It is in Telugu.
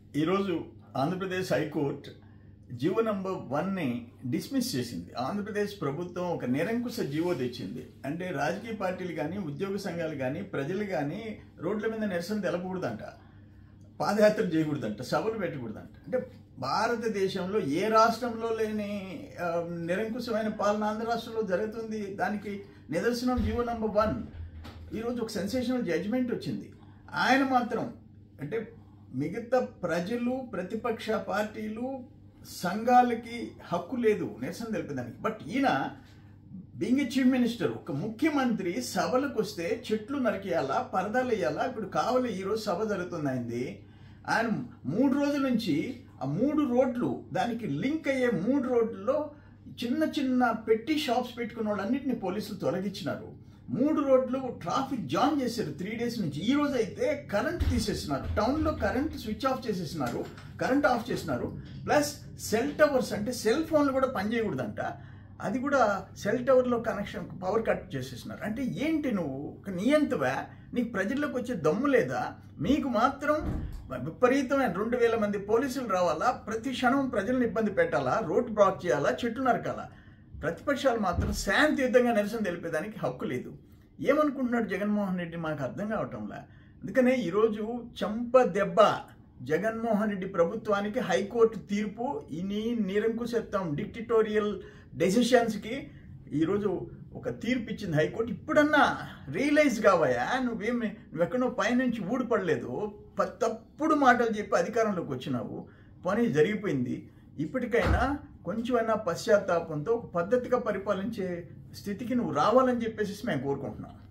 ఈరోజు ఆంధ్రప్రదేశ్ హైకోర్టు జీవో నంబర్ వన్ని డిస్మిస్ చేసింది ఆంధ్రప్రదేశ్ ప్రభుత్వం ఒక నిరంకుశ జీవో తెచ్చింది అంటే రాజకీయ పార్టీలు కానీ ఉద్యోగ సంఘాలు కానీ ప్రజలు కానీ రోడ్ల మీద నిరసన తెలపకూడదంట పాదయాత్ర చేయకూడదంట సభలు పెట్టకూడదంట అంటే భారతదేశంలో ఏ రాష్ట్రంలో లేని ఆ, నిరంకుశమైన పాలన ఆంధ్ర రాష్ట్రంలో జరుగుతుంది దానికి నిదర్శనం జీవో నంబర్ వన్ ఈరోజు ఒక సెన్సేషనల్ జడ్జిమెంట్ వచ్చింది ఆయన మాత్రం అంటే మిగతా ప్రజలు ప్రతిపక్ష పార్టీలు సంఘాలకి హక్కు లేదు నిరసన తెలిపేదానికి బట్ ఈయన బీయింగ్ ఏ చీఫ్ మినిస్టర్ ఒక ముఖ్యమంత్రి సభలకు వస్తే చెట్లు నరికేయాలా పరదాలు వేయాలా ఇప్పుడు కావాలి ఈరోజు సభ జరుగుతుంది అయింది ఆయన మూడు రోజుల నుంచి ఆ మూడు రోడ్లు దానికి లింక్ అయ్యే మూడు రోడ్లలో చిన్న చిన్న పెట్టి షాప్స్ పెట్టుకున్న వాళ్ళన్నింటినీ పోలీసులు తొలగించినారు మూడు రోడ్లు ట్రాఫిక్ జామ్ చేశారు త్రీ డేస్ నుంచి ఈ రోజు అయితే కరెంట్ తీసేసినారు టౌన్లో కరెంట్ స్విచ్ ఆఫ్ చేసేసినారు కరెంట్ ఆఫ్ చేసినారు ప్లస్ సెల్ టవర్స్ అంటే సెల్ ఫోన్లు కూడా పనిచేయకూడదంట అది కూడా సెల్ టవర్లో కనెక్షన్ పవర్ కట్ చేసేసినారు అంటే ఏంటి నువ్వు ఒక నియంతవా నీకు ప్రజల్లోకి వచ్చే దమ్ము లేదా మీకు మాత్రం విపరీతమైన రెండు వేల మంది పోలీసులు రావాలా ప్రతి క్షణం ప్రజలను ఇబ్బంది పెట్టాలా రోడ్ బ్లాక్ చేయాలా చెట్లు నరకాలా ప్రతిపక్షాలు మాత్రం శాంతియుతంగా నిరసన తెలిపేదానికి హక్కు లేదు ఏమనుకుంటున్నాడు జగన్మోహన్ రెడ్డి మాకు అర్థం కావటంలా అందుకనే ఈరోజు చంప దెబ్బ జగన్మోహన్ రెడ్డి ప్రభుత్వానికి హైకోర్టు తీర్పు ఇని నిరంకుశత్వం డిక్టిటోరియల్ డెసిషన్స్కి ఈరోజు ఒక తీర్పు ఇచ్చింది హైకోర్టు ఇప్పుడన్నా రియలైజ్ కావాయా నువ్వేమి నువ్వెక్కడో పైనుంచి ఊడిపడలేదు ప- తప్పుడు మాటలు చెప్పి అధికారంలోకి వచ్చినావు పని జరిగిపోయింది ఇప్పటికైనా కొంచెమైనా పశ్చాత్తాపంతో ఒక పద్ధతిగా పరిపాలించే స్థితికి నువ్వు రావాలని చెప్పేసి మేము కోరుకుంటున్నాం